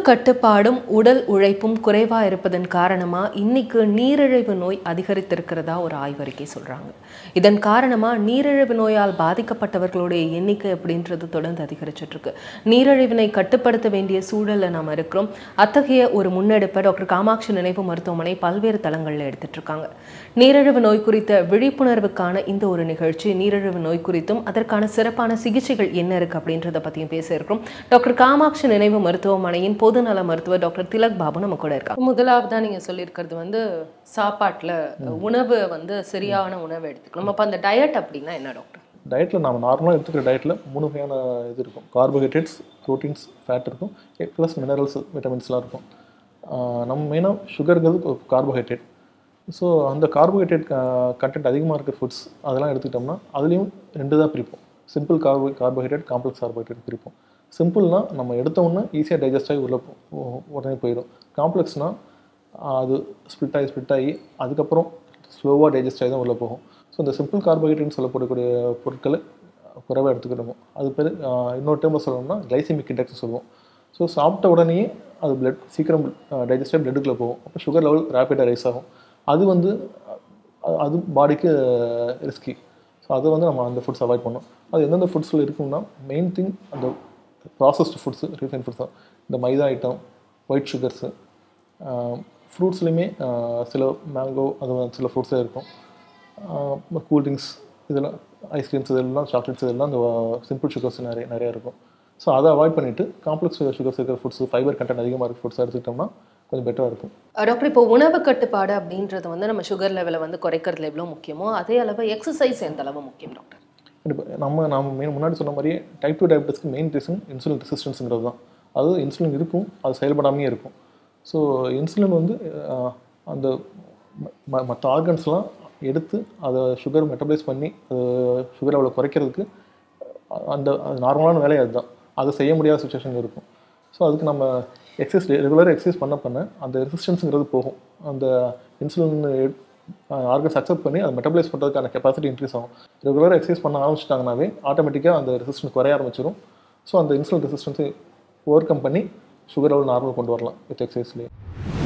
கட்டுப்பாடும் உடல் உழைப்பும் குறைவா இருப்பதன் காரணமா இன்னைக்கு நீரிழிவு நோய் அதிகரித்திருக்கிறதா ஒரு ஆய்வறிக்கை சொல்றாங்க இதன் காரணமா நீரிழிவு நோயால் பாதிக்கப்பட்டவர்களுடைய எண்ணிக்கை அப்படின்றது தொடர்ந்து அதிகரிச்சிட்டு இருக்கு நீரிழிவினை கட்டுப்படுத்த வேண்டிய சூழல்ல நாம இருக்கிறோம் அத்தகைய ஒரு முன்னெடுப்பை டாக்டர் காமாட்சி நினைவு மருத்துவமனை பல்வேறு தளங்கள்ல எடுத்துட்டு இருக்காங்க நீரிழிவு நோய் குறித்த விழிப்புணர்வுக்கான இந்த ஒரு நிகழ்ச்சி நீரிழிவு நோய் குறித்தும் அதற்கான சிறப்பான சிகிச்சைகள் என்ன இருக்கு அப்படின்றத பத்தியும் பேச இருக்கிறோம் டாக்டர் காமாட்சி நினைவு மருத்துவமனையின் பொதுநல மருத்துவர் டாக்டர் திலக் பாபு நம்ம கூட இருக்காங்க முதலாவதா நீங்க சொல்லியிருக்கிறது வந்து சாப்பாட்டுல உணவு வந்து சரியான உணவு எடுத்துக்கணும் அப்ப அந்த டயட் அப்படின்னா என்ன டாக்டர் டயட்டில் நம்ம நார்மலாக எடுத்துக்கிற டயட்டில் மூணு வகையான இது இருக்கும் கார்போஹைட்ரேட்ஸ் ப்ரோட்டீன்ஸ் ஃபேட் இருக்கும் ப்ளஸ் மினரல்ஸ் விட்டமின்ஸ்லாம் இருக்கும் ஆஹ் நம்ம மெயினாக சுகருங்கிறது கார்போஹைட்ரேட் ஸோ அந்த கார்போஹைட்ரேட் கண்டென்ட் அதிகமாக இருக்கிற ஃபுட்ஸ் அதெல்லாம் எடுத்துக்கிட்டோம்னா அதுலேயும் ரெண்டு தான் பிரிப்போம் simple carbo carbohydrate complex carbohydrate பிரிப்போம் சிம்பிள்னா நம்ம எடுத்த உடனே ஈஸியாக டைஜஸ்ட் ஆகி உள்ள போ- உ- உடனே போயிடும் காம்ப்ளெக்ஸ்னால் அது ஸ்ப்ளிட் ஆகி ஸ்ப்ளிட் ஆகி அதுக்கப்புறம் ஸ்லோவாக டைஜஸ்ட் ஆகி தான் உள்ளே போகும் ஸோ இந்த சிம்பிள் கார்போஹைட்ரேட்னு சொல்லப்படக்கூடிய பொருட்களை குறைவாக எடுத்துக்கிடணும் அது பேர் இன்னொரு டைமில் சொல்லணும்னா கிளைசிமிக் இண்டெக்ஸ் சொல்லுவோம் ஸோ சாப்பிட்ட உடனே அது பிளட் சீக்கிரம் டைஜஸ்ட் ஆகி பிளட்டுக்குள்ளே போகும் அப்போ சுகர் லெவல் ரேப்பிடாக ரைஸ் ஆகும் அது வந்து அஹ், அது பாடிக்கு ரிஸ்கி ஸோ அதை வந்து நம்ம அந்த ஃபுட்ஸ் அவாய்ட் பண்ணணும் அது எந்தெந்த ஃபுட்ஸில் இருக்கும்னா மெயின் திங் அந்த ப்ராசஸ்டு ஃபுட்ஸு ரீஃபைன் ஃபுட்ஸ் தான் இந்த மைதா ஐட்டம் ஒயிட் சுகர்ஸு ஃப்ரூட்ஸ்லையுமே சில மேங்கோ அது மாதிரி சில ஃப்ரூட்ஸே இருக்கும் கூல்ட்ரிங்க்ஸ் இதெல்லாம் ஐஸ்கிரீம்ஸ் இதெல்லாம் சாக்லேட்ஸ் இதெல்லாம் அந்த சிம்பிள் சுகர்ஸ் நிறைய நிறையா இருக்கும் ஸோ அதை அவாய்ட் பண்ணிவிட்டு காம்ப்ளெக்ஸ் சுகர்ஸ் இருக்கிற ஃபுட்ஸ் ஃபைபர் கண்டென்ட் அதிகமாக இருக்க ஃபுட்ஸ் எடுத்துக்கிட்டோம்னா கொஞ்சம் பெட்டராக இருக்கும் டாக்டர் இப்போ உணவு கட்டுப்பாடு அப்படின்றது வந்து நம்ம சுகர் லெவலை வந்து குறைக்கிறதுல எவ்வளோ முக்கியமோ அதே அளவு எக்ஸசைஸ் எந்த அளவு முக்கியம் டாக்டர் இப்போ நம்ம நம்ம மெயின் முன்னாடி சொன்ன மாதிரியே டைப் டூ டயபிட்டிஸ்க்கு மெயின் ரீசன் இன்சுலின் ரெசிஸ்டன்ஸுங்கிறது தான் அது இன்சுலின் இருக்கும் அது செயல்படாமையே இருக்கும் ஸோ இன்சுலின் வந்து அஹ், அந்த மற்ற ஆர்கன்ஸ்லாம் எடுத்து அதை சுகர் மெட்டபலைஸ் பண்ணி அது சுகர் லெவலை குறைக்கிறதுக்கு அஹ், அந்த அது நார்மலான வேலை அதுதான் அதை செய்ய முடியாத சுச்சுவேஷன் இருக்கும் ஸோ அதுக்கு நம்ம எக்ஸசைஸ் ரெகுலராக எக்ஸசைஸ் பண்ண பண்ண அந்த ரெசிஸ்டன்ஸுங்கிறது போகும் அந்த இன்சுலின் ஆர்கன்ஸ் அக்செப்ட் பண்ணி அதை மெட்டபலைஸ் பண்ணுறதுக்கான கெப்பாசிட்டி இன்க்ரீஸ் ஆகும் ரெகுலராக எக்ஸசைஸ் பண்ண ஆரம்பிச்சிட்டாங்கனாவே ஆட்டோமேட்டிக்காக அந்த ரெசிஸ்டன்ஸ் குறைய ஆரம்பிச்சிடும் ஸோ அந்த இன்சுலின் ரெசிஸ்டன்ஸை ஓவர் கம் பண்ணி சுகர் லெவல் நார்மல் கொண்டு வரலாம் வித் எக்ஸசைஸ்லேயே